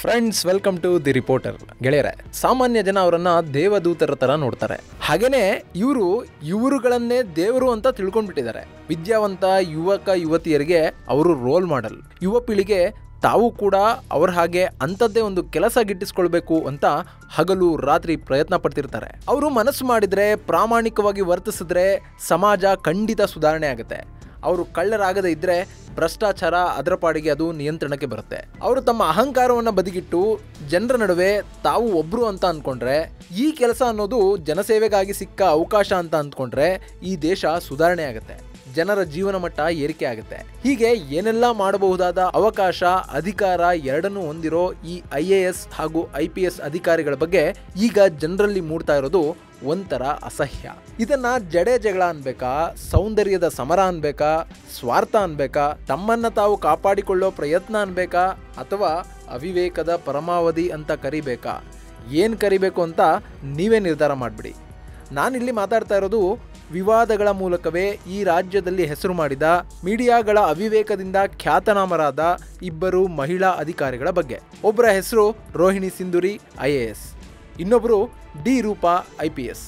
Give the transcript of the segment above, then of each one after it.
friends welcome to the reporter ಗೆಳೆಯರೆ ಸಾಮಾನ್ಯ ಜನ ಅವರನ್ನ ದೇವದೂತರ ತರ ನೋಡ್ತಾರೆ ಹಾಗೇನೆ ಇವರು ಇವರುಗಳನ್ನೇ ದೇವರು ಅಂತ ತಿಳ್ಕೊಂಡ್ಬಿಟ್ಟಿದ್ದಾರೆ ವಿದ್ಯಾವಂತ ಯುವಕ ಯುವತಿಯರಿಗೆ ಅವರು ರೋಲ್ ಮಾಡಲ್ ಯುವ ಪೀಳಿಗೆ ತಾವು ಕೂಡ ಅವ್ರ ಹಾಗೆ ಅಂಥದ್ದೇ ಒಂದು ಕೆಲಸ ಗಿಟ್ಟಿಸ್ಕೊಳ್ಬೇಕು ಅಂತ ಹಗಲು ರಾತ್ರಿ ಪ್ರಯತ್ನ ಪಡ್ತಿರ್ತಾರೆ ಅವರು ಮನಸ್ಸು ಮಾಡಿದ್ರೆ ಪ್ರಾಮಾಣಿಕವಾಗಿ ವರ್ತಿಸಿದ್ರೆ ಸಮಾಜ ಖಂಡಿತ ಸುಧಾರಣೆ ಆಗುತ್ತೆ ಅವರು ಕಳ್ಳರಾಗದೇ ಇದ್ರೆ ಭ್ರಷ್ಟಾಚಾರ ಅದರ ಪಾಡಿಗೆ ಅದು ನಿಯಂತ್ರಣಕ್ಕೆ ಬರುತ್ತೆ ಅವರು ತಮ್ಮ ಅಹಂಕಾರವನ್ನು ಬದಿಗಿಟ್ಟು ಜನರ ನಡುವೆ ತಾವು ಒಬ್ರು ಅಂತ ಅಂದ್ಕೊಂಡ್ರೆ ಈ ಕೆಲಸ ಅನ್ನೋದು ಜನಸೇವೆಗಾಗಿ ಸಿಕ್ಕ ಅವಕಾಶ ಅಂತ ಅಂದ್ಕೊಂಡ್ರೆ ಈ ದೇಶ ಸುಧಾರಣೆ ಆಗುತ್ತೆ ಜನರ ಜೀವನ ಮಟ್ಟ ಏರಿಕೆ ಆಗುತ್ತೆ ಹೀಗೆ ಏನೆಲ್ಲ ಮಾಡಬಹುದಾದ ಅವಕಾಶ ಅಧಿಕಾರ ಎರಡನ್ನೂ ಹೊಂದಿರೋ ಈ ಐ ಎ ಎಸ್ ಹಾಗೂ ಐ ಪಿ ಎಸ್ ಅಧಿಕಾರಿಗಳ ಬಗ್ಗೆ ಈಗ ಜನರಲ್ಲಿ ಮೂಡ್ತಾ ಇರೋದು ಒಂಥರ ಅಸಹ್ಯ ಇದನ್ನ ಜಡೆ ಜಗಳ ಅನ್ಬೇಕಾ ಸೌಂದರ್ಯದ ಸಮರ ಅನ್ಬೇಕಾ ಸ್ವಾರ್ಥ ಅನ್ಬೇಕಾ ತಮ್ಮನ್ನ ತಾವು ಕಾಪಾಡಿಕೊಳ್ಳೋ ಪ್ರಯತ್ನ ಅನ್ಬೇಕಾ ಅಥವಾ ಅವಿವೇಕದ ಪರಮಾವಧಿ ಅಂತ ಕರಿಬೇಕಾ ಏನು ಕರಿಬೇಕು ಅಂತ ನೀವೇ ನಿರ್ಧಾರ ಮಾಡಿಬಿಡಿ ನಾನಿಲ್ಲಿ ಮಾತಾಡ್ತಾ ಇರೋದು ವಿವಾದಗಳ ಮೂಲಕವೇ ಈ ರಾಜ್ಯದಲ್ಲಿ ಹೆಸರು ಮಾಡಿದ ಮೀಡಿಯಾಗಳ ಅವಿವೇಕದಿಂದ ಖ್ಯಾತನಾಮರಾದ ಇಬ್ಬರು ಮಹಿಳಾ ಅಧಿಕಾರಿಗಳ ಬಗ್ಗೆ ಒಬ್ಬರ ಹೆಸರು Rohini Sindhuri I A S ಇನ್ನೊಬ್ಬರು D Roopa I P S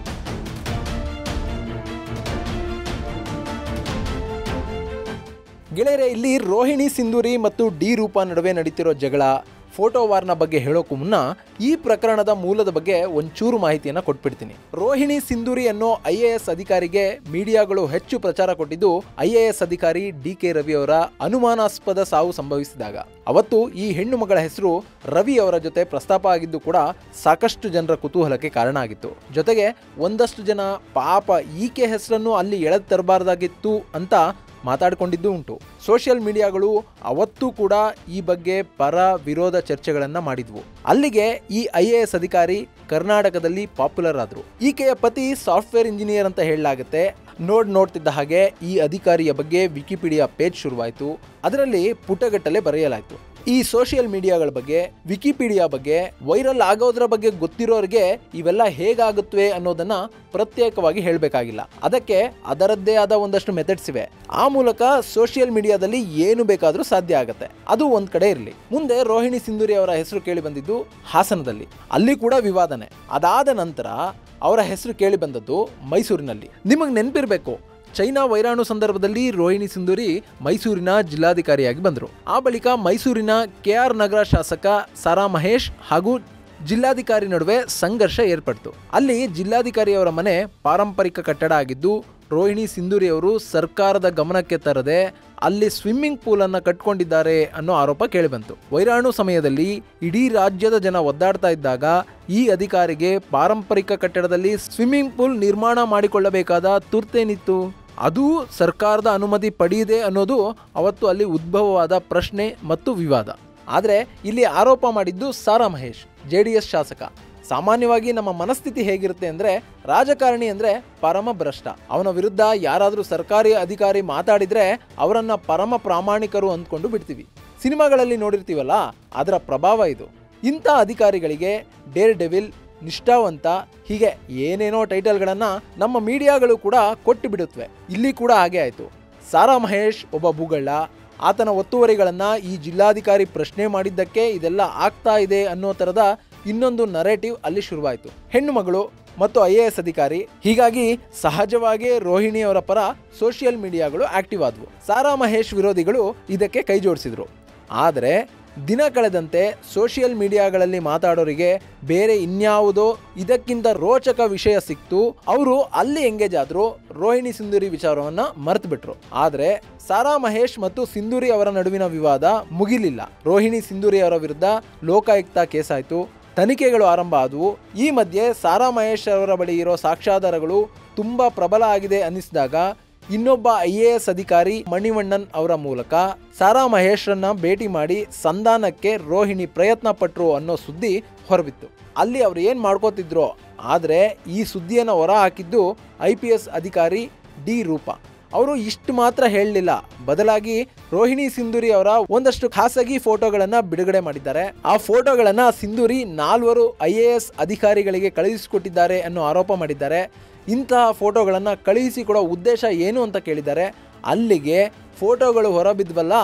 ಗೆಳೆಯರೆ ಇಲ್ಲಿ ರೋಹಿಣಿ ಸಿಂಧೂರಿ ಮತ್ತು ಡಿ ರೂಪಾ ನಡುವೆ ನಡೀತಿರೋ ಜಗಳ ಫೋಟೋ ವಾರ್ನ ಬಗ್ಗೆ ಹೇಳೋಕ್ಕೂ ಮುನ್ನ ಈ ಪ್ರಕರಣದ ಮೂಲದ ಬಗ್ಗೆ ಒಂಚೂರು ಮಾಹಿತಿಯನ್ನು ಕೊಟ್ಬಿಡ್ತೀನಿ ರೋಹಿಣಿ ಸಿಂಧೂರಿ ಅನ್ನೋ ಐ ಎ ಎಸ್ ಅಧಿಕಾರಿಗೆ ಮೀಡಿಯಾಗಳು ಹೆಚ್ಚು ಪ್ರಚಾರ ಕೊಟ್ಟಿದ್ದು ಐ ಎ ಎಸ್ ಅಧಿಕಾರಿ ಡಿ ಕೆ ರವಿ ಅವರ ಅನುಮಾನಾಸ್ಪದ ಸಾವು ಸಂಭವಿಸಿದಾಗ ಅವತ್ತು ಈ ಹೆಣ್ಣು ಮಗಳ ಹೆಸರು ರವಿ ಅವರ ಜೊತೆ ಪ್ರಸ್ತಾಪ ಆಗಿದ್ದು ಕೂಡ ಸಾಕಷ್ಟು ಜನರ ಕುತೂಹಲಕ್ಕೆ ಕಾರಣ ಆಗಿತ್ತು ಜೊತೆಗೆ ಒಂದಷ್ಟು ಜನ ಪಾಪ ಈಕೆ ಹೆಸರನ್ನು ಅಲ್ಲಿ ಎಳೆದು ತರಬಾರ್ದಾಗಿತ್ತು ಅಂತ ಮಾತಾಡಿಕೊಂಡಿದ್ದು ಉಂಟು ಸೋಷಿಯಲ್ ಮೀಡಿಯಾಗಳು ಅವತ್ತೂ ಕೂಡ ಈ ಬಗ್ಗೆ ಪರ ವಿರೋಧ ಚರ್ಚೆಗಳನ್ನು ಮಾಡಿದ್ವು ಅಲ್ಲಿಗೆ ಈ ಐ ಎ ಎಸ್ ಅಧಿಕಾರಿ ಕರ್ನಾಟಕದಲ್ಲಿ ಪಾಪ್ಯುಲರ್ ಆದರು ಈಕೆಯ ಪತಿ ಸಾಫ್ಟ್ವೇರ್ ಇಂಜಿನಿಯರ್ ಅಂತ ಹೇಳಲಾಗುತ್ತೆ ನೋಡ್ ನೋಡ್ತಿದ್ದ ಹಾಗೆ ಈ ಅಧಿಕಾರಿಯ ಬಗ್ಗೆ ವಿಕಿಪೀಡಿಯಾ ಪೇಜ್ ಶುರುವಾಯಿತು ಅದರಲ್ಲಿ ಪುಟಗಟ್ಟಲೆ ಬರೆಯಲಾಯಿತು ಈ ಸೋಷಿಯಲ್ ಮೀಡಿಯಾಗಳ ಬಗ್ಗೆ ವಿಕಿಪೀಡಿಯಾ ಬಗ್ಗೆ ವೈರಲ್ ಆಗೋದ್ರ ಬಗ್ಗೆ ಗೊತ್ತಿರೋರಿಗೆ ಇವೆಲ್ಲ ಹೇಗಾಗುತ್ತವೆ ಅನ್ನೋದನ್ನ ಪ್ರತ್ಯೇಕವಾಗಿ ಹೇಳಬೇಕಾಗಿಲ್ಲ ಅದಕ್ಕೆ ಅದರದ್ದೇ ಆದ ಒಂದಷ್ಟು ಮೆಥಡ್ಸ್ ಇವೆ ಆ ಮೂಲಕ ಸೋಷಿಯಲ್ ಮೀಡಿಯಾದಲ್ಲಿ ಏನು ಬೇಕಾದರೂ ಸಾಧ್ಯ ಆಗುತ್ತೆ ಅದು ಒಂದ್ ಕಡೆ ಇರಲಿ ಮುಂದೆ ರೋಹಿಣಿ ಸಿಂಧೂರಿ ಅವರ ಹೆಸರು ಕೇಳಿ ಬಂದಿದ್ದು ಹಾಸನದಲ್ಲಿ ಅಲ್ಲಿ ಕೂಡ ವಿವಾದನೆ ಅದಾದ ನಂತರ ಅವರ ಹೆಸರು ಕೇಳಿ ಬಂದದ್ದು ಮೈಸೂರಿನಲ್ಲಿ ನಿಮಗೆ ನೆನಪಿರಬೇಕು ಚೈನಾ ವೈರಾಣು ಸಂದರ್ಭದಲ್ಲಿ ರೋಹಿಣಿ ಸಿಂಧೂರಿ ಮೈಸೂರಿನ ಜಿಲ್ಲಾಧಿಕಾರಿಯಾಗಿ ಬಂದರು ಆ ಬಳಿಕ ಮೈಸೂರಿನ ಕೆ ಆರ್ ನಗರ ಶಾಸಕ ಸಾರಾ ಮಹೇಶ್ ಹಾಗೂ ಜಿಲ್ಲಾಧಿಕಾರಿ ನಡುವೆ ಸಂಘರ್ಷ ಏರ್ಪಡ್ತು ಅಲ್ಲಿ ಜಿಲ್ಲಾಧಿಕಾರಿಯವರ ಮನೆ ಪಾರಂಪರಿಕ ಕಟ್ಟಡ ಆಗಿದ್ದು ರೋಹಿಣಿ ಸಿಂಧೂರಿ ಅವರು ಸರ್ಕಾರದ ಗಮನಕ್ಕೆ ತರದೆ ಅಲ್ಲಿ ಸ್ವಿಮ್ಮಿಂಗ್ ಪೂಲ್ ಅನ್ನ ಕಟ್ಕೊಂಡಿದ್ದಾರೆ ಅನ್ನೋ ಆರೋಪ ಕೇಳಿಬಂತು ವೈರಾಣು ಸಮಯದಲ್ಲಿ ಇಡೀ ರಾಜ್ಯದ ಜನ ಒದ್ದಾಡ್ತಾ ಇದ್ದಾಗ ಈ ಅಧಿಕಾರಿಗೆ ಪಾರಂಪರಿಕ ಕಟ್ಟಡದಲ್ಲಿ ಸ್ವಿಮ್ಮಿಂಗ್ ಪೂಲ್ ನಿರ್ಮಾಣ ಮಾಡಿಕೊಳ್ಳಬೇಕಾದ ತುರ್ತೇನಿತ್ತು ಅದು ಸರ್ಕಾರದ ಅನುಮತಿ ಪಡೆಯದೆ ಅನ್ನೋದು ಅವತ್ತು ಅಲ್ಲಿ ಉದ್ಭವವಾದ ಪ್ರಶ್ನೆ ಮತ್ತು ವಿವಾದ ಆದರೆ ಇಲ್ಲಿ ಆರೋಪ ಮಾಡಿದ್ದು Sara Mahesh J D S ಶಾಸಕ ಸಾಮಾನ್ಯವಾಗಿ ನಮ್ಮ ಮನಸ್ಥಿತಿ ಹೇಗಿರುತ್ತೆ ಅಂದರೆ ರಾಜಕಾರಣಿ ಅಂದರೆ ಪರಮ ಭ್ರಷ್ಟ ಅವನ ವಿರುದ್ಧ ಯಾರಾದರೂ ಸರ್ಕಾರಿ ಅಧಿಕಾರಿ ಮಾತಾಡಿದರೆ ಅವರನ್ನ ಪರಮ ಪ್ರಾಮಾಣಿಕರು ಅಂದ್ಕೊಂಡು ಬಿಡ್ತೀವಿ ಸಿನಿಮಾಗಳಲ್ಲಿ ನೋಡಿರ್ತೀವಲ್ಲ ಅದರ ಪ್ರಭಾವ ಇದು ಇಂಥ ಅಧಿಕಾರಿಗಳಿಗೆ ಡೇರ್ ಡೆವಿಲ್ ನಿಷ್ಠಾವಂತ ಹೀಗೆ ಏನೇನೋ ಟೈಟಲ್ಗಳನ್ನು ನಮ್ಮ ಮೀಡಿಯಾಗಳು ಕೂಡ ಕೊಟ್ಟು ಬಿಡುತ್ತವೆ ಇಲ್ಲಿ ಕೂಡ ಹಾಗೆ ಆಯಿತು ಸಾರಾ ಮಹೇಶ್ ಒಬ್ಬ ಭೂಗಳ್ಳ ಆತನ ಒತ್ತುವರಿಗಳನ್ನು ಈ ಜಿಲ್ಲಾಧಿಕಾರಿ ಪ್ರಶ್ನೆ ಮಾಡಿದ್ದಕ್ಕೆ ಇದೆಲ್ಲ ಆಗ್ತಾ ಇದೆ ಅನ್ನೋ ಥರದ ಇನ್ನೊಂದು ನರೇಟಿವ್ ಅಲ್ಲಿ ಶುರುವಾಯಿತು ಹೆಣ್ಣು ಮಗಳು ಮತ್ತು ಐ ಎ ಎಸ್ ಅಧಿಕಾರಿ ಹೀಗಾಗಿ ಸಹಜವಾಗಿಯೇ ರೋಹಿಣಿ ಅವರ ಪರ ಸೋಷಿಯಲ್ ಮೀಡಿಯಾಗಳು ಆಕ್ಟಿವ್ ಆದವು ಸಾರಾ ಮಹೇಶ್ ವಿರೋಧಿಗಳು ಇದಕ್ಕೆ ಕೈ ಜೋಡಿಸಿದ್ರು ಆದರೆ ದಿನ ಕಳೆದಂತೆ ಸೋಷಿಯಲ್ ಮೀಡಿಯಾಗಳಲ್ಲಿ ಮಾತಾಡೋರಿಗೆ ಬೇರೆ ಇನ್ಯಾವುದೋ ಇದಕ್ಕಿಂತ ರೋಚಕ ವಿಷಯ ಸಿಕ್ತು ಅವರು ಅಲ್ಲಿ ಎಂಗೇಜ್ ಆದ್ರು ರೋಹಿಣಿ ಸಿಂಧೂರಿ ವಿಚಾರವನ್ನ ಮರೆತು ಬಿಟ್ರು ಆದ್ರೆ ಸಾರಾ ಮಹೇಶ್ ಮತ್ತು ಸಿಂಧೂರಿ ಅವರ ನಡುವಿನ ವಿವಾದ ಮುಗಿಲಿಲ್ಲ ರೋಹಿಣಿ ಸಿಂಧೂರಿ ಅವರ ವಿರುದ್ಧ ಲೋಕಾಯುಕ್ತ ಕೇಸ್ ಆಯ್ತು ತನಿಖೆಗಳು ಆರಂಭ ಆದವು ಈ ಮಧ್ಯೆ ಸಾರಾ ಮಹೇಶ್ ಅವರ ಬಳಿ ಇರೋ ಸಾಕ್ಷ್ಯಾಧಾರಗಳು ತುಂಬಾ ಪ್ರಬಲ ಆಗಿದೆ ಅನ್ನಿಸಿದಾಗ ಇನ್ನೊಬ್ಬ ಐ ಎ ಎಸ್ ಅಧಿಕಾರಿ ಮಣಿವಣ್ಣನ್ ಅವರ ಮೂಲಕ ಸಾರಾ ಮಹೇಶ್ರನ್ನ ಭೇಟಿ ಮಾಡಿ ಸಂಧಾನಕ್ಕೆ ರೋಹಿಣಿ ಪ್ರಯತ್ನ ಪಟ್ರು ಅನ್ನೋ ಸುದ್ದಿ ಹೊರಬಿತ್ತು ಅಲ್ಲಿ ಅವ್ರು ಏನು ಮಾಡ್ಕೋತಿದ್ರು ಆದರೆ ಈ ಸುದ್ದಿಯನ್ನು ಹೊರ ಹಾಕಿದ್ದು ಐ ಪಿ ಎಸ್ ಅಧಿಕಾರಿ ಡಿ ರೂಪಾ ಅವರು ಇಷ್ಟು ಮಾತ್ರ ಹೇಳಲಿಲ್ಲ ಬದಲಾಗಿ ರೋಹಿಣಿ ಸಿಂಧೂರಿ ಅವರ ಒಂದಷ್ಟು ಖಾಸಗಿ ಫೋಟೋಗಳನ್ನ ಬಿಡುಗಡೆ ಮಾಡಿದ್ದಾರೆ ಆ ಫೋಟೋಗಳನ್ನ ಸಿಂಧೂರಿ ನಾಲ್ವರು ಐ ಎ ಎಸ್ ಅಧಿಕಾರಿಗಳಿಗೆ ಕಳುಹಿಸಿಕೊಟ್ಟಿದ್ದಾರೆ ಅನ್ನೋ ಆರೋಪ ಮಾಡಿದ್ದಾರೆ ಇಂತಹ ಫೋಟೋಗಳನ್ನು ಕಳುಹಿಸಿಕೊಡೋ ಉದ್ದೇಶ ಏನು ಅಂತ ಕೇಳಿದ್ದಾರೆ ಅಲ್ಲಿಗೆ ಫೋಟೋಗಳು ಹೊರಬಿದ್ವಲ್ಲ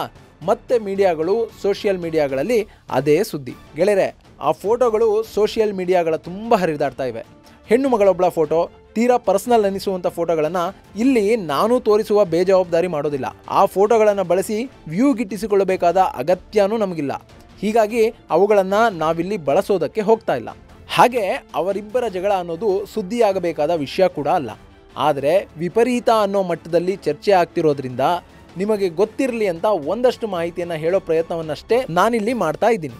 ಮತ್ತೆ ಮೀಡಿಯಾಗಳು ಸೋಷಿಯಲ್ ಮೀಡಿಯಾಗಳಲ್ಲಿ ಅದೇ ಸುದ್ದಿ ಗೆಳೆಯರೆ ಆ ಫೋಟೋಗಳು ಸೋಷಿಯಲ್ ಮೀಡಿಯಾಗಳ ತುಂಬ ಹರಿದಾಡ್ತಾ ಇವೆ ಹೆಣ್ಣು ಮಗಳೊಬ್ಬಳ ಫೋಟೋ ತೀರಾ ಪರ್ಸನಲ್ ಅನಿಸುವಂಥ ಫೋಟೋಗಳನ್ನು ಇಲ್ಲಿ ನಾನು ತೋರಿಸುವ ಬೇಜವಾಬ್ದಾರಿ ಮಾಡೋದಿಲ್ಲ ಆ ಫೋಟೋಗಳನ್ನು ಬಳಸಿ ವ್ಯೂ ಗಿಟ್ಟಿಸಿಕೊಳ್ಳಬೇಕಾದ ಅಗತ್ಯನೂ ನಮಗಿಲ್ಲ ಹೀಗಾಗಿ ಅವುಗಳನ್ನು ನಾವಿಲ್ಲಿ ಬಳಸೋದಕ್ಕೆ ಹೋಗ್ತಾ ಇಲ್ಲ ಹಾಗೆ ಅವರಿಬ್ಬರ ಜಗಳ ಅನ್ನೋದು ಸುದ್ದಿಯಾಗಬೇಕಾದ ವಿಷಯ ಕೂಡ ಅಲ್ಲ ಆದರೆ ವಿಪರೀತ ಅನ್ನೋ ಮಟ್ಟದಲ್ಲಿ ಚರ್ಚೆ ಆಗ್ತಿರೋದ್ರಿಂದ ನಿಮಗೆ ಗೊತ್ತಿರಲಿ ಅಂತ ಒಂದಷ್ಟು ಮಾಹಿತಿಯನ್ನು ಹೇಳೋ ಪ್ರಯತ್ನವನ್ನಷ್ಟೇ ನಾನಿಲ್ಲಿ ಮಾಡ್ತಾ ಇದ್ದೀನಿ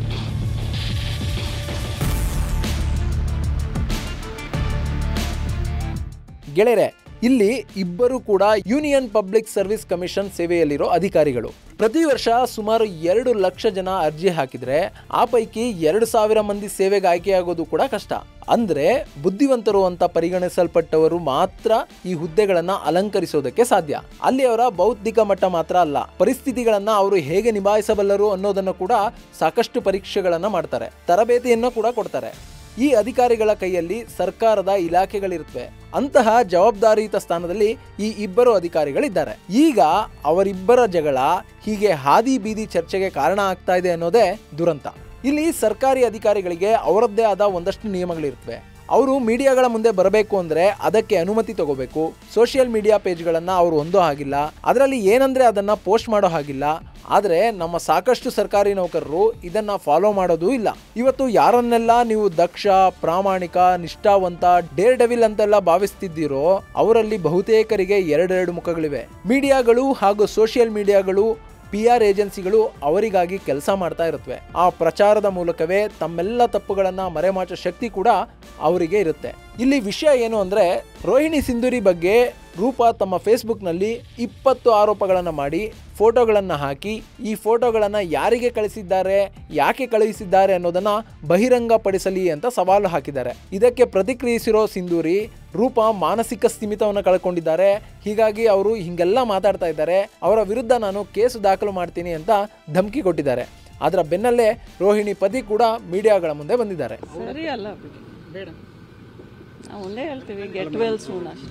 ಗೆಳೆಯರೆ ಇಲ್ಲಿ ಇಬ್ಬರು ಕೂಡ ಯೂನಿಯನ್ ಪಬ್ಲಿಕ್ ಸರ್ವಿಸ್ ಕಮಿಷನ್ ಸೇವೆಯಲ್ಲಿರೋ ಅಧಿಕಾರಿಗಳು ಪ್ರತಿ ವರ್ಷ ಸುಮಾರು ಎರಡು ಲಕ್ಷ ಜನ ಅರ್ಜಿ ಹಾಕಿದ್ರೆ ಆ ಪೈಕಿ ಎರಡು ಸಾವಿರ ಮಂದಿ ಸೇವೆಗೆ ಆಯ್ಕೆಯಾಗೋದು ಕೂಡ ಕಷ್ಟ ಅಂದ್ರೆ ಬುದ್ಧಿವಂತರು ಅಂತ ಪರಿಗಣಿಸಲ್ಪಟ್ಟವರು ಮಾತ್ರ ಈ ಹುದ್ದೆಗಳನ್ನ ಅಲಂಕರಿಸೋದಕ್ಕೆ ಸಾಧ್ಯ ಅಲ್ಲಿ ಅವರ ಬೌದ್ಧಿಕ ಮಟ್ಟ ಮಾತ್ರ ಅಲ್ಲ ಪರಿಸ್ಥಿತಿಗಳನ್ನ ಅವರು ಹೇಗೆ ನಿಭಾಯಿಸಬಲ್ಲರು ಅನ್ನೋದನ್ನು ಕೂಡ ಸಾಕಷ್ಟು ಪರೀಕ್ಷೆಗಳನ್ನ ಮಾಡ್ತಾರೆ ತರಬೇತಿಯನ್ನು ಕೂಡ ಕೊಡ್ತಾರೆ ಈ ಅಧಿಕಾರಿಗಳ ಕೈಯಲ್ಲಿ ಸರ್ಕಾರದ ಇಲಾಖೆಗಳಿರುತ್ತವೆ ಅಂತಹ ಜವಾಬ್ದಾರಿಯುತ ಸ್ಥಾನದಲ್ಲಿ ಈ ಇಬ್ಬರು ಅಧಿಕಾರಿಗಳಿದ್ದಾರೆ ಈಗ ಅವರಿಬ್ಬರ ಜಗಳ ಹೀಗೆ ಹಾದಿ ಬೀದಿ ಚರ್ಚೆಗೆ ಕಾರಣ ಆಗ್ತಾ ಇದೆ ಅನ್ನೋದೇ ದುರಂತ ಇಲ್ಲಿ ಸರ್ಕಾರಿ ಅಧಿಕಾರಿಗಳಿಗೆ ಅವರದ್ದೇ ಆದ ಒಂದಷ್ಟು ನಿಯಮಗಳಿರುತ್ತವೆ ಅವರು ಮೀಡಿಯಾಗಳ ಮುಂದೆ ಬರಬೇಕು ಅಂದ್ರೆ ಅದಕ್ಕೆ ಅನುಮತಿ ತಗೋಬೇಕು ಸೋಷಿಯಲ್ ಮೀಡಿಯಾ ಪೇಜ್ಗಳನ್ನ ಅವರು ಹೊಂದೋ ಹಾಗಿಲ್ಲ ಅದರಲ್ಲಿ ಏನಂದ್ರೆ ಅದನ್ನ ಪೋಸ್ಟ್ ಮಾಡೋ ಹಾಗಿಲ್ಲ ಆದರೆ ನಮ್ಮ ಸಾಕಷ್ಟು ಸರ್ಕಾರಿ ನೌಕರರು ಇದನ್ನ ಫಾಲೋ ಮಾಡೋದು ಇಲ್ಲ ಇವತ್ತು ಯಾರನ್ನೆಲ್ಲ ನೀವು ದಕ್ಷ ಪ್ರಾಮಾಣಿಕ ನಿಷ್ಠಾವಂತ ಡೇರ್ ಡೆವಿಲ್ ಅಂತೆಲ್ಲ ಭಾವಿಸ್ತಿದ್ದೀರೋ ಅವರಲ್ಲಿ ಬಹುತೇಕರಿಗೆ ಎರಡೆರಡು ಮುಖಗಳಿವೆ ಮೀಡಿಯಾಗಳು ಹಾಗೂ ಸೋಷಿಯಲ್ ಮೀಡಿಯಾಗಳು ಪಿ ಆರ್ ಏಜೆನ್ಸಿಗಳು ಅವರಿಗಾಗಿ ಕೆಲಸ ಮಾಡ್ತಾ ಇರುತ್ತವೆ ಆ ಪ್ರಚಾರದ ಮೂಲಕವೇ ತಮ್ಮೆಲ್ಲ ತಪ್ಪುಗಳನ್ನ ಮರೆಮಾಚೋ ಶಕ್ತಿ ಕೂಡ ಅವರಿಗೆ ಇರುತ್ತೆ ಇಲ್ಲಿ ವಿಷಯ ಏನು ಅಂದ್ರೆ ರೋಹಿಣಿ ಸಿಂಧೂರಿ ಬಗ್ಗೆ ರೂಪಾ ತಮ್ಮ ಫೇಸ್ಬುಕ್ನಲ್ಲಿ ಇಪ್ಪತ್ತು ಆರೋಪಗಳನ್ನು ಮಾಡಿ ಫೋಟೋಗಳನ್ನು ಹಾಕಿ ಈ ಫೋಟೋಗಳನ್ನು ಯಾರಿಗೆ ಕಳಿಸಿದ್ದಾರೆ ಯಾಕೆ ಕಳುಹಿಸಿದ್ದಾರೆ ಅನ್ನೋದನ್ನ ಬಹಿರಂಗಪಡಿಸಲಿ ಅಂತ ಸವಾಲು ಹಾಕಿದ್ದಾರೆ ಇದಕ್ಕೆ ಪ್ರತಿಕ್ರಿಯಿಸಿರೋ ಸಿಂಧೂರಿ ರೂಪ ಮಾನಸಿಕ ಸ್ಥಿಮಿತವನ್ನು ಕಳ್ಕೊಂಡಿದ್ದಾರೆ ಹೀಗಾಗಿ ಅವರು ಹಿಂಗೆಲ್ಲ ಮಾತಾಡ್ತಾ ಇದ್ದಾರೆ ಅವರ ವಿರುದ್ಧ ನಾನು ಕೇಸು ದಾಖಲು ಮಾಡ್ತೀನಿ ಅಂತ ಧಮಕಿ ಕೊಟ್ಟಿದ್ದಾರೆ ಅದರ ಬೆನ್ನಲ್ಲೇ ರೋಹಿಣಿ ಪತಿ ಕೂಡ ಮೀಡಿಯಾಗಳ ಮುಂದೆ ಬಂದಿದ್ದಾರೆ ಸರಿ ಅಲ್ಲ ಬಿಡಿ ಬೇಡ ನಾವು ಒಂದೇ ಹೇಳ್ತೀವಿ ಗೆಟ್ ವೆಲ್ ಸೂನ್ ಅಷ್ಟೇ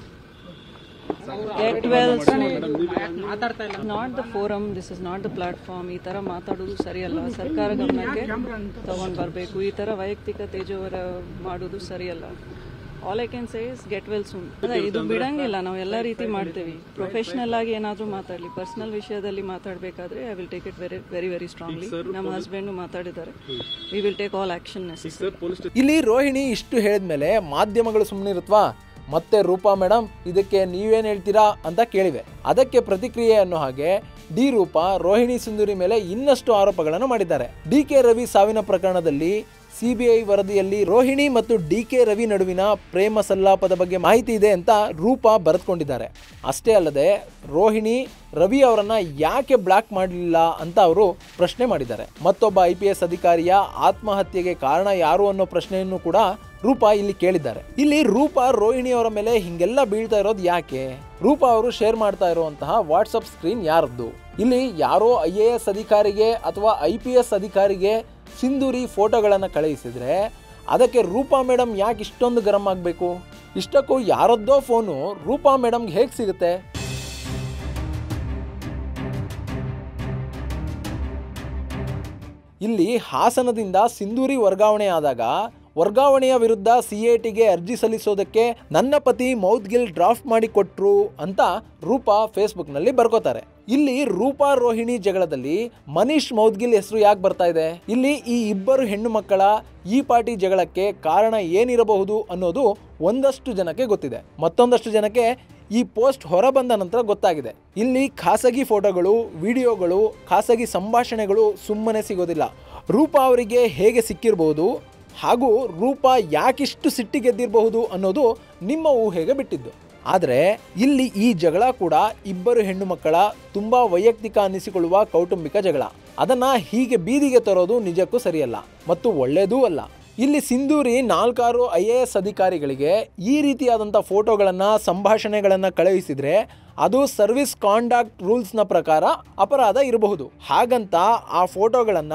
get well not the forum this is not the platform ಈ ಥರ ಮಾತಾಡೋದು ಸರಿಯಲ್ಲ ಸರ್ಕಾರ ಗಮನಕ್ಕೆ ತಗೊಂಡು ಬರಬೇಕು ಈ ಥರ ವೈಯಕ್ತಿಕ ತೇಜೋವರ ಮಾಡೋದು ಸರಿಯಲ್ಲ all I can say is get well soon ಅದೇ ಇದು ಬಿಡಂಗಿಲ್ಲ ನಾವು ಎಲ್ಲ ರೀತಿ ಮಾಡ್ತೀವಿ ಪ್ರೊಫೆಷ್ನಲ್ ಆಗಿ ಏನಾದರೂ ಮಾತಾಡಲಿ ಪರ್ಸನಲ್ ವಿಷಯದಲ್ಲಿ ಮಾತಾಡಬೇಕಾದ್ರೆ I will take it very very very strongly ನಮ್ಮ ಹಸ್ಬೆಂಡು ಮಾತಾಡಿದ್ದಾರೆ we will take all action necessary ಇಲ್ಲಿ ರೋಹಿಣಿ ಇಷ್ಟು ಹೇಳಿದ್ಮೇಲೆ ಮಾಧ್ಯಮಗಳು ಸುಮ್ಮನಿರುತ್ತವಾ ಮತ್ತೆ ರೂಪಾ ಮೇಡಮ್ ಇದಕ್ಕೆ ನೀವೇನು ಹೇಳ್ತೀರಾ ಅಂತ ಕೇಳಿವೆ ಅದಕ್ಕೆ ಪ್ರತಿಕ್ರಿಯೆ ಅನ್ನೋ ಹಾಗೆ ಡಿ ರೂಪಾ ರೋಹಿಣಿ ಸುಂದರಿ ಮೇಲೆ ಇನ್ನಷ್ಟು ಆರೋಪಗಳನ್ನು ಮಾಡಿದ್ದಾರೆ ಡಿ ಕೆ ರವಿ ಸಾವಿನ ಪ್ರಕರಣದಲ್ಲಿ ಸಿಬಿಐ ವರದಿಯಲ್ಲಿ ರೋಹಿಣಿ ಮತ್ತು ಡಿ ಕೆ ರವಿ ನಡುವಿನ ಪ್ರೇಮ ಸಲ್ಲಾಪದ ಬಗ್ಗೆ ಮಾಹಿತಿ ಇದೆ ಅಂತ ರೂಪಾ ಬರೆದುಕೊಂಡಿದ್ದಾರೆ ಅಷ್ಟೇ ಅಲ್ಲದೆ ರೋಹಿಣಿ ರವಿ ಅವರನ್ನ ಯಾಕೆ ಬ್ಲಾಕ್ ಮಾಡಲಿಲ್ಲ ಅಂತ ಅವರು ಪ್ರಶ್ನೆ ಮಾಡಿದ್ದಾರೆ ಮತ್ತೊಬ್ಬ ಐ ಪಿ ಎಸ್ ಅಧಿಕಾರಿಯ ಆತ್ಮಹತ್ಯೆಗೆ ಕಾರಣ ಯಾರು ಅನ್ನೋ ಪ್ರಶ್ನೆಯನ್ನು ಕೂಡ ರೂಪಾ ಇಲ್ಲಿ ಕೇಳಿದ್ದಾರೆ ಇಲ್ಲಿ ರೂಪಾ ರೋಹಿಣಿ ಅವರ ಮೇಲೆ ಹಿಂಗೆಲ್ಲ ಬೀಳ್ತಾ ಇರೋದು ಯಾಕೆ ರೂಪಾ ಅವರು ಶೇರ್ ಮಾಡ್ತಾ ಇರುವಂತಹ ವಾಟ್ಸಪ್ ಸ್ಕ್ರೀನ್ ಯಾರದ್ದು ಇಲ್ಲಿ ಯಾರೋ ಐ ಎ ಎಸ್ ಅಧಿಕಾರಿಗೆ ಅಥವಾ ಐ ಪಿ ಎಸ್ ಅಧಿಕಾರಿಗೆ ಸಿಂಧೂರಿ ಫೋಟೋಗಳನ್ನು ಕಳುಹಿಸಿದ್ರೆ ಅದಕ್ಕೆ ರೂಪಾ ಮೇಡಮ್ ಯಾಕೆ ಇಷ್ಟೊಂದು ಗರಂ ಆಗಬೇಕು ಇಷ್ಟಕ್ಕೂ ಯಾರದ್ದೋ ಫೋನು ರೂಪಾ ಮೇಡಮ್ಗೆ ಹೇಗೆ ಸಿಗುತ್ತೆ ಇಲ್ಲಿ ಹಾಸನದಿಂದ ಸಿಂಧೂರಿ ವರ್ಗಾವಣೆ ಆದಾಗ ವರ್ಗಾವಣೆಯ ವಿರುದ್ಧ ಸಿ ಎ ಟಿಗೆ ಅರ್ಜಿ ಸಲ್ಲಿಸೋದಕ್ಕೆ ನನ್ನ ಪತಿ ಮೌತ್ ಗಿಲ್ ಡ್ರಾಫ್ಟ್ ಮಾಡಿ ಕೊಟ್ರು ಅಂತ ರೂಪಾ ಫೇಸ್ಬುಕ್ನಲ್ಲಿ ಬರ್ಕೋತಾರೆ ಇಲ್ಲಿ ರೂಪಾ ರೋಹಿಣಿ ಜಗಳದಲ್ಲಿ ಮನೀಶ್ ಮೌದ್ಗಿಲ್ ಹೆಸರು ಯಾಕೆ ಬರ್ತಾ ಇದೆ ಇಲ್ಲಿ ಈ ಇಬ್ಬರು ಹೆಣ್ಣು ಮಕ್ಕಳ ಈ ಪಾರ್ಟಿ ಜಗಳಕ್ಕೆ ಕಾರಣ ಏನಿರಬಹುದು ಅನ್ನೋದು ಒಂದಷ್ಟು ಜನಕ್ಕೆ ಗೊತ್ತಿದೆ ಮತ್ತೊಂದಷ್ಟು ಜನಕ್ಕೆ ಈ ಪೋಸ್ಟ್ ಹೊರಬಂದ ನಂತರ ಗೊತ್ತಾಗಿದೆ ಇಲ್ಲಿ ಖಾಸಗಿ ಫೋಟೋಗಳು ವಿಡಿಯೋಗಳು ಖಾಸಗಿ ಸಂಭಾಷಣೆಗಳು ಸುಮ್ಮನೆ ಸಿಗೋದಿಲ್ಲ ರೂಪಾ ಅವರಿಗೆ ಹೇಗೆ ಸಿಕ್ಕಿರಬಹುದು ಹಾಗೂ ರೂಪಾ ಯಾಕಿಷ್ಟು ಸಿಟ್ಟಿಗೆದ್ದಿರಬಹುದು ಅನ್ನೋದು ನಿಮ್ಮ ಊಹೆಗೆ ಬಿಟ್ಟಿದ್ದು ಆದರೆ ಇಲ್ಲಿ ಈ ಜಗಳ ಕೂಡ ಇಬ್ಬರು ಹೆಣ್ಣು ಮಕ್ಕಳ ತುಂಬ ವೈಯಕ್ತಿಕ ಅನ್ನಿಸಿಕೊಳ್ಳುವ ಕೌಟುಂಬಿಕ ಜಗಳ ಅದನ್ನ ಹೀಗೆ ಬೀದಿಗೆ ತರೋದು ನಿಜಕ್ಕೂ ಸರಿಯಲ್ಲ ಮತ್ತು ಒಳ್ಳೆಯದೂ ಅಲ್ಲ ಇಲ್ಲಿ ಸಿಂಧೂರಿ ನಾಲ್ಕಾರು ಐ ಎ ಎಸ್ ಅಧಿಕಾರಿಗಳಿಗೆ ಈ ರೀತಿಯಾದಂಥ ಫೋಟೋಗಳನ್ನು ಸಂಭಾಷಣೆಗಳನ್ನು ಕಳುಹಿಸಿದ್ರೆ ಅದು ಸರ್ವಿಸ್ ಕಾಂಡಕ್ಟ್ ರೂಲ್ಸ್ನ ಪ್ರಕಾರ ಅಪರಾಧ ಇರಬಹುದು ಹಾಗಂತ ಆ ಫೋಟೋಗಳನ್ನು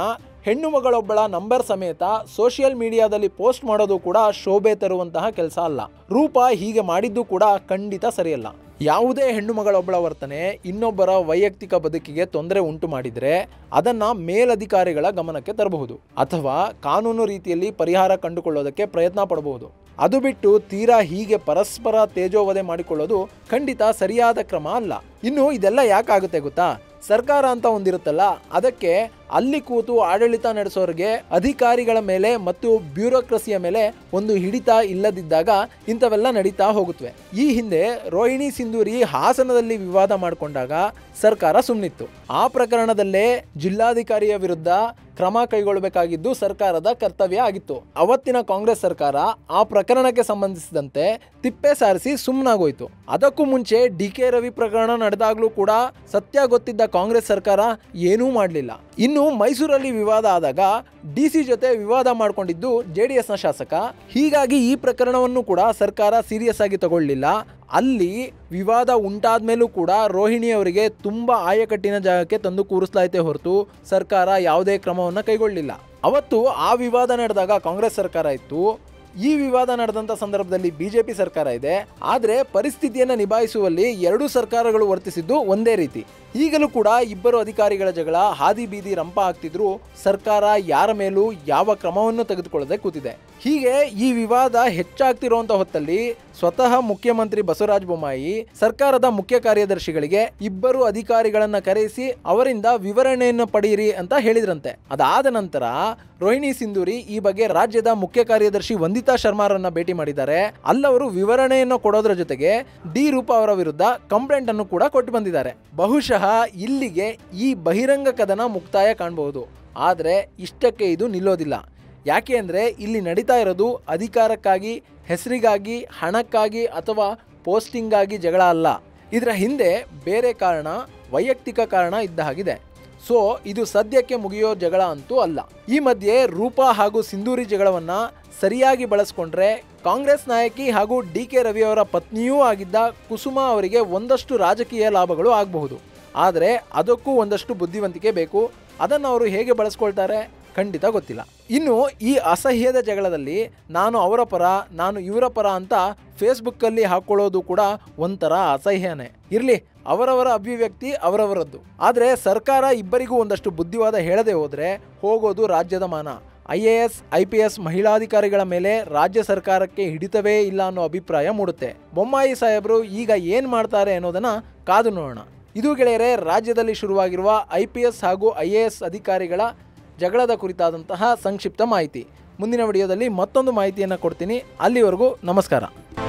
ಹೆಣ್ಣು ಮಗಳೊಬ್ಬಳ ನಂಬರ್ ಸಮೇತ ಸೋಷಿಯಲ್ ಮೀಡಿಯಾದಲ್ಲಿ ಪೋಸ್ಟ್ ಮಾಡೋದು ಕೂಡ ಶೋಭೆ ತರುವಂತಹ ಕೆಲಸ ಅಲ್ಲ ರೂಪ ಹೀಗೆ ಮಾಡಿದ್ದು ಕೂಡ ಖಂಡಿತ ಸರಿಯಲ್ಲ ಯಾವುದೇ ಹೆಣ್ಣು ಮಗಳೊಬ್ಬಳ ವರ್ತನೆ ಇನ್ನೊಬ್ಬರ ವೈಯಕ್ತಿಕ ಬದುಕಿಗೆ ತೊಂದರೆ ಉಂಟು ಮಾಡಿದರೆ ಅದನ್ನ ಮೇಲಧಿಕಾರಿಗಳ ಗಮನಕ್ಕೆ ತರಬಹುದು ಅಥವಾ ಕಾನೂನು ರೀತಿಯಲ್ಲಿ ಪರಿಹಾರ ಕಂಡುಕೊಳ್ಳೋದಕ್ಕೆ ಪ್ರಯತ್ನ ಪಡಬಹುದು ಅದು ಬಿಟ್ಟು ತೀರಾ ಹೀಗೆ ಪರಸ್ಪರ ತೇಜೋವಧೆ ಮಾಡಿಕೊಳ್ಳೋದು ಖಂಡಿತ ಸರಿಯಾದ ಕ್ರಮ ಅಲ್ಲ ಇನ್ನು ಇದೆಲ್ಲ ಯಾಕಾಗುತ್ತೆ ಗೊತ್ತಾ ಸರ್ಕಾರ ಅಂತ ಒಂದಿರುತ್ತಲ್ಲ ಅದಕ್ಕೆ ಅಲ್ಲಿ ಕೂತು ಆಡಳಿತ ನಡೆಸೋರಿಗೆ ಅಧಿಕಾರಿಗಳ ಮೇಲೆ ಮತ್ತು ಬ್ಯೂರೋಕ್ರಸಿಯ ಮೇಲೆ ಒಂದು ಹಿಡಿತ ಇಲ್ಲದಿದ್ದಾಗ ಇಂಥವೆಲ್ಲ ನಡೀತಾ ಹೋಗುತ್ತವೆ ಈ ಹಿಂದೆ ರೋಹಿಣಿ ಸಿಂಧೂರಿ ಹಾಸನದಲ್ಲಿ ವಿವಾದ ಮಾಡಿಕೊಂಡಾಗ ಸರ್ಕಾರ ಸುಮ್ಮನಿತ್ತು ಆ ಪ್ರಕರಣದಲ್ಲೇ ಜಿಲ್ಲಾಧಿಕಾರಿಯ ವಿರುದ್ಧ ಕ್ರಮ ಕೈಗೊಳ್ಳಬೇಕಾಗಿದ್ದು ಸರ್ಕಾರದ ಕರ್ತವ್ಯ ಆಗಿತ್ತು ಅವತ್ತಿನ ಕಾಂಗ್ರೆಸ್ ಸರ್ಕಾರ ಆ ಪ್ರಕರಣಕ್ಕೆ ಸಂಬಂಧಿಸಿದಂತೆ ತಿಪ್ಪೆ ಸಾರಿಸಿ ಸುಮ್ಮನಾಗೋಯ್ತು ಅದಕ್ಕೂ ಮುಂಚೆ ಡಿ ಕೆ ರವಿ ಪ್ರಕರಣ ನಡೆದಾಗ್ಲೂ ಕೂಡ ಸತ್ಯ ಗೊತ್ತಿದ್ದ ಕಾಂಗ್ರೆಸ್ ಸರ್ಕಾರ ಏನೂ ಮಾಡಲಿಲ್ಲ ಇನ್ನು ಮೈಸೂರಲ್ಲಿ ವಿವಾದ ಆದಾಗ ಡಿ ಸಿ ಜೊತೆ ವಿವಾದ ಮಾಡಿಕೊಂಡಿದ್ದು ಜೆ ಡಿ ಎಸ್ನ ಶಾಸಕ ಹೀಗಾಗಿ ಈ ಪ್ರಕರಣವನ್ನು ಕೂಡ ಸರ್ಕಾರ ಸೀರಿಯಸ್ ಆಗಿ ತಗೊಳ್ಳಿಲ್ಲ ಅಲ್ಲಿ ವಿವಾದ ಉಂಟಾದ ಮೇಲೂ ಕೂಡ ರೋಹಿಣಿ ಅವರಿಗೆ ತುಂಬ ಆಯಕಟ್ಟಿನ ಜಾಗಕ್ಕೆ ತಂದು ಕೂರಿಸ್ಲಾಯ್ತೆ ಹೊರತು ಸರ್ಕಾರ ಯಾವುದೇ ಕ್ರಮವನ್ನು ಕೈಗೊಳ್ಳಿಲ್ಲ ಅವತ್ತು ಆ ವಿವಾದ ನಡೆದಾಗ ಕಾಂಗ್ರೆಸ್ ಸರ್ಕಾರ ಇತ್ತು ಈ ವಿವಾದ ನಡೆದಂಥ ಸಂದರ್ಭದಲ್ಲಿ ಬಿಜೆಪಿ ಸರ್ಕಾರ ಇದೆ ಆದರೆ ಪರಿಸ್ಥಿತಿಯನ್ನು ನಿಭಾಯಿಸುವಲ್ಲಿ ಎರಡೂ ಸರ್ಕಾರಗಳು ವರ್ತಿಸಿದ್ದು ಒಂದೇ ರೀತಿ ಈಗಲೂ ಕೂಡ ಇಬ್ಬರು ಅಧಿಕಾರಿಗಳ ಜಗಳ ಹಾದಿ ಬೀದಿ ರಂಪ ಆಗ್ತಿದ್ರು ಸರ್ಕಾರ ಯಾರ ಮೇಲೂ ಯಾವ ಕ್ರಮವನ್ನು ತೆಗೆದುಕೊಳ್ಳದೆ ಕೂತಿದೆ ಹೀಗೆ ಈ ವಿವಾದ ಹೆಚ್ಚಾಗ್ತಿರುವಂತ ಹೊತ್ತಲ್ಲಿ ಸ್ವತಃ ಮುಖ್ಯಮಂತ್ರಿ ಬಸವರಾಜ ಬೊಮ್ಮಾಯಿ ಸರ್ಕಾರದ ಮುಖ್ಯ ಕಾರ್ಯದರ್ಶಿಗಳಿಗೆ ಇಬ್ಬರು ಅಧಿಕಾರಿಗಳನ್ನ ಕರೆಸಿ ಅವರಿಂದ ವಿವರಣೆಯನ್ನು ಪಡೆಯಿರಿ ಅಂತ ಹೇಳಿದ್ರಂತೆ ಅದಾದ ನಂತರ ರೋಹಿಣಿ ಸಿಂಧೂರಿ ಈ ಬಗ್ಗೆ ರಾಜ್ಯದ ಮುಖ್ಯ ಕಾರ್ಯದರ್ಶಿ ವಂದಿತಾ ಶರ್ಮಾರನ್ನ ಭೇಟಿ ಮಾಡಿದ್ದಾರೆ ಅಲ್ಲವರು ವಿವರಣೆಯನ್ನು ಕೊಡೋದ್ರ ಜೊತೆಗೆ ಡಿ ರೂಪಾ ಅವರ ವಿರುದ್ಧ ಕಂಪ್ಲೇಂಟ್ ಅನ್ನು ಕೂಡ ಕೊಟ್ಟು ಬಂದಿದ್ದಾರೆ ಬಹುಶಃ ಇಲ್ಲಿಗೆ ಈ ಬಹಿರಂಗ ಕದನ ಮುಕ್ತಾಯ ಕಾಣಬಹುದು ಆದರೆ ಇಷ್ಟಕ್ಕೆ ಇದು ನಿಲ್ಲೋದಿಲ್ಲ ಯಾಕೆ ಅಂದರೆ ಇಲ್ಲಿ ನಡೀತಾ ಇರೋದು ಅಧಿಕಾರಕ್ಕಾಗಿ ಹೆಸರಿಗಾಗಿ ಹಣಕ್ಕಾಗಿ ಅಥವಾ ಪೋಸ್ಟಿಂಗಾಗಿ ಜಗಳ ಅಲ್ಲ ಇದರ ಹಿಂದೆ ಬೇರೆ ಕಾರಣ ವೈಯಕ್ತಿಕ ಕಾರಣ ಇದ್ದ ಹಾಗಿದೆ ಸೊ ಇದು ಸದ್ಯಕ್ಕೆ ಮುಗಿಯೋ ಜಗಳ ಅಂತೂ ಅಲ್ಲ ಈ ಮಧ್ಯೆ ರೂಪಾ ಹಾಗೂ ಸಿಂಧೂರಿ ಜಗಳವನ್ನ ಸರಿಯಾಗಿ ಬಳಸ್ಕೊಂಡ್ರೆ ಕಾಂಗ್ರೆಸ್ ನಾಯಕಿ ಹಾಗೂ ಡಿ ಕೆ ರವಿ ಅವರ ಪತ್ನಿಯೂ ಆಗಿದ್ದ ಕುಸುಮಾ ಅವರಿಗೆ ಒಂದಷ್ಟು ರಾಜಕೀಯ ಲಾಭಗಳು ಆಗಬಹುದು ಆದರೆ ಅದಕ್ಕೂ ಒಂದಷ್ಟು ಬುದ್ಧಿವಂತಿಕೆ ಬೇಕು ಅದನ್ನು ಅವರು ಹೇಗೆ ಬಳಸ್ಕೊಳ್ತಾರೆ ಖಂಡಿತ ಗೊತ್ತಿಲ್ಲ ಇನ್ನು ಈ ಅಸಹ್ಯದ ಜಗಳದಲ್ಲಿ ನಾನು ಅವರ ಪರ ನಾನು ಇವರ ಪರ ಅಂತ ಫೇಸ್ಬುಕ್ಕಲ್ಲಿ ಹಾಕೊಳ್ಳೋದು ಕೂಡ ಒಂಥರ ಅಸಹ್ಯನೇ ಇರಲಿ ಅವರವರ ಅಭಿವ್ಯಕ್ತಿ ಅವರವರದ್ದು ಆದರೆ ಸರ್ಕಾರ ಇಬ್ಬರಿಗೂ ಒಂದಷ್ಟು ಬುದ್ಧಿವಾದ ಹೇಳದೆ ಹೋದರೆ ಹೋಗೋದು ರಾಜ್ಯದ ಮಾನ I A S I P S ಮಹಿಳಾಧಿಕಾರಿಗಳ ಮೇಲೆ ರಾಜ್ಯ ಸರ್ಕಾರಕ್ಕೆ ಹಿಡಿತವೇ ಇಲ್ಲ ಅನ್ನೋ ಅಭಿಪ್ರಾಯ ಮೂಡುತ್ತೆ ಬೊಮ್ಮಾಯಿ ಸಾಹೇಬರು ಈಗ ಏನು ಮಾಡ್ತಾರೆ ಅನ್ನೋದನ್ನ ಕಾದು ನೋಡೋಣ ಇದು ಗೆಳೆಯರೆ ರಾಜ್ಯದಲ್ಲಿ ಶುರುವಾಗಿರುವ ಐ ಪಿ ಎಸ್ ಹಾಗೂ ಐ ಎ ಎಸ್ ಅಧಿಕಾರಿಗಳ ಜಗಳದ ಕುರಿತಾದಂತಹ ಸಂಕ್ಷಿಪ್ತ ಮಾಹಿತಿ ಮುಂದಿನ ವಿಡಿಯೋದಲ್ಲಿ ಮತ್ತೊಂದು ಮಾಹಿತಿಯನ್ನು ಕೊಡ್ತೀನಿ ಅಲ್ಲಿವರೆಗೂ ನಮಸ್ಕಾರ